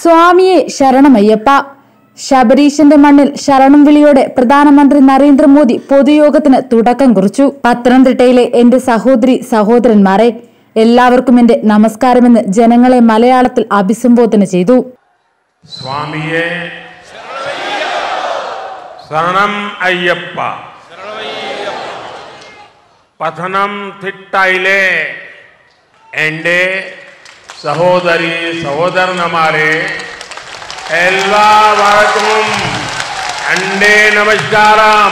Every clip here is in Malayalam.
സ്വാമിയെ ശരണമയ്യപ്പ ശബരീശന്റെ മണ്ണിൽ ശരണം വിളിയോടെ പ്രധാനമന്ത്രി നരേന്ദ്രമോദി പൊതുയോഗത്തിന് തുടക്കം കുറിച്ചു പത്തനംതിട്ടയിലെ എന്റെ സഹോദരി സഹോദരന്മാരെ എല്ലാവർക്കും എന്റെ നമസ്കാരമെന്ന് ജനങ്ങളെ മലയാളത്തിൽ അഭിസംബോധന ചെയ്തു സ്വാമിയെ ശരണം അയ്യപ്പ പഥനം തിട്ടയിലെ എൻ്റെ സഹോദരി സഹോദരന്മാരെ എല്ലാവർക്കും എൻ്റെ നമസ്കാരം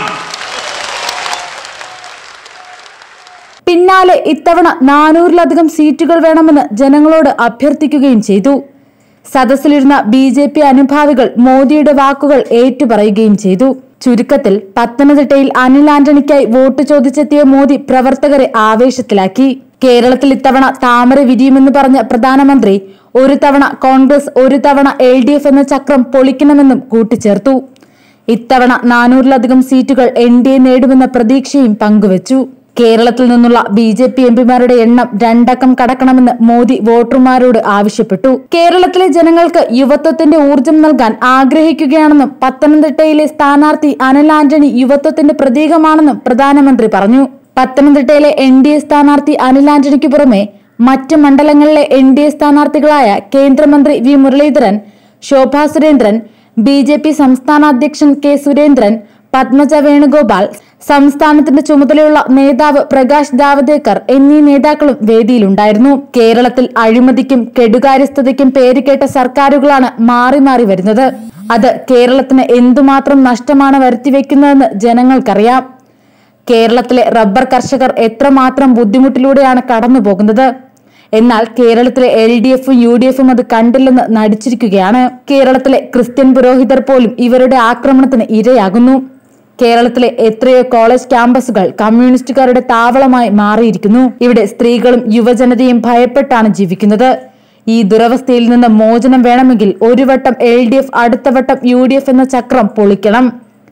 പിന്നാലെ ഇത്തവണ നാനൂറിലധികം സീറ്റുകൾ വേണമെന്ന് ജനങ്ങളോട് അഭ്യർത്ഥിക്കുകയും ചെയ്തു സദസ്സിലിരുന്ന ബി ജെ പി അനുഭാവികൾ മോദിയുടെ വാക്കുകൾ ഏറ്റുപറയുകയും ചെയ്തു ചുരുക്കത്തിൽ പത്തനംതിട്ടയിൽ അനിൽ ആന്റണിക്കായി വോട്ട് ചോദിച്ചെത്തിയ മോദി പ്രവർത്തകരെ ആവേശത്തിലാക്കി കേരളത്തിൽ ഇത്തവണ താമര വിരിയുമെന്ന് പറഞ്ഞ പ്രധാനമന്ത്രി ഒരു തവണ കോൺഗ്രസ് ഒരു തവണ എൽ ഡി എഫ് എന്ന ചക്രം പൊളിക്കണമെന്നും കൂട്ടിച്ചേർത്തു ഇത്തവണ നാനൂറിലധികം സീറ്റുകൾ എൻ ഡി എ നേടുമെന്ന പ്രതീക്ഷയും പങ്കുവച്ചു കേരളത്തിൽ നിന്നുള്ള ബി ജെ പി എംപിമാരുടെ എണ്ണം രണ്ടക്കം കടക്കണമെന്ന് മോദി വോട്ടർമാരോട് ആവശ്യപ്പെട്ടു കേരളത്തിലെ ജനങ്ങൾക്ക് യുവത്വത്തിന്റെ ഊർജം നൽകാൻ ആഗ്രഹിക്കുകയാണെന്നും പത്തനംതിട്ടയിലെ സ്ഥാനാർത്ഥി അനിൽ ആന്റണി യുവത്വത്തിന്റെ പ്രതീകമാണെന്നും പ്രധാനമന്ത്രി പറഞ്ഞു പത്തനംതിട്ടയിലെ എൻ ഡി എ സ്ഥാനാർത്ഥി അനിൽ ആന്റണിക്ക് പുറമെ മറ്റ് മണ്ഡലങ്ങളിലെ എൻ ഡി എ സ്ഥാനാർത്ഥികളായ കേന്ദ്രമന്ത്രി V Muraleedharan Shobha Surendran B J P സംസ്ഥാന അധ്യക്ഷൻ കെ സുരേന്ദ്രൻ പത്മജ വേണുഗോപാൽ സംസ്ഥാനത്തിന്റെ ചുമതലയുള്ള നേതാവ് പ്രകാശ് ജാവദേക്കർ എന്നീ നേതാക്കളും വേദിയിലുണ്ടായിരുന്നു കേരളത്തിൽ അഴിമതിക്കും കെടുകാര്യസ്ഥതയ്ക്കും പേരുകേട്ട സർക്കാരുകളാണ് മാറി മാറി വരുന്നത് അത് കേരളത്തിന് എന്തുമാത്രം നഷ്ടമാണ് വരുത്തിവെക്കുന്നതെന്ന് ജനങ്ങൾക്കറിയാം കേരളത്തിലെ റബ്ബർ കർഷകർ എത്രമാത്രം ബുദ്ധിമുട്ടിലൂടെയാണ് കടന്നു പോകുന്നത് എന്നാൽ കേരളത്തിലെ എൽ ഡി എഫും യു ഡി എഫും അത് കണ്ടില്ലെന്ന് നടിച്ചിരിക്കുകയാണ് കേരളത്തിലെ ക്രിസ്ത്യൻ പുരോഹിതർ പോലും ഇവരുടെ ആക്രമണത്തിന് ഇരയാകുന്നു കേരളത്തിലെ എത്രയോ കോളേജ് ക്യാമ്പസുകൾ കമ്മ്യൂണിസ്റ്റുകാരുടെ താവളമായി മാറിയിരിക്കുന്നു ഇവിടെ സ്ത്രീകളും യുവജനതയും ഭയപ്പെട്ടാണ് ജീവിക്കുന്നത് ഈ ദുരവസ്ഥയിൽ നിന്ന് മോചനം വേണമെങ്കിൽ ഒരു വട്ടം എൽ ഡി എഫ് അടുത്ത വട്ടം യു ഡി എഫ് എന്ന ചക്രം പൊളിക്കണം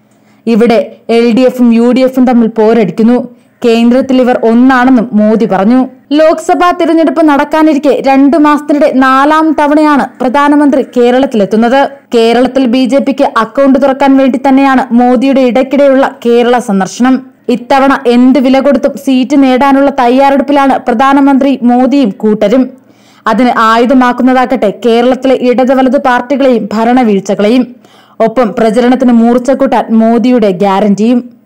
ഇവിടെ എൽ ഡി എഫും യു ഡി എഫും തമ്മിൽ പോരടിക്കുന്നു കേന്ദ്രത്തിൽ ഇവർ ഒന്നാണെന്നും മോദി പറഞ്ഞു ലോക്സഭാ തിരഞ്ഞെടുപ്പ് നടക്കാനിരിക്കെ രണ്ടു മാസത്തിനിടെ നാലാം തവണയാണ് പ്രധാനമന്ത്രി കേരളത്തിലെത്തുന്നത് കേരളത്തിൽ ബി ജെ പിക്ക് അക്കൗണ്ട് തുറക്കാൻ വേണ്ടി തന്നെയാണ് മോദിയുടെ ഇടയ്ക്കിടെയുള്ള കേരള സന്ദർശനം ഇത്തവണ എന്ത് വില കൊടുത്തും സീറ്റ് നേടാനുള്ള തയ്യാറെടുപ്പിലാണ് പ്രധാനമന്ത്രി മോദിയും കൂട്ടരും അതിന് ആയുധമാക്കുന്നതാകട്ടെ കേരളത്തിലെ ഇടത് വലത് പാർട്ടികളെയും ഭരണവീഴ്ചകളെയും ഒപ്പം പ്രചരണത്തിന് മൂർച്ച കൂട്ടാൻ മോദിയുടെ ഗ്യാരണ്ടിയും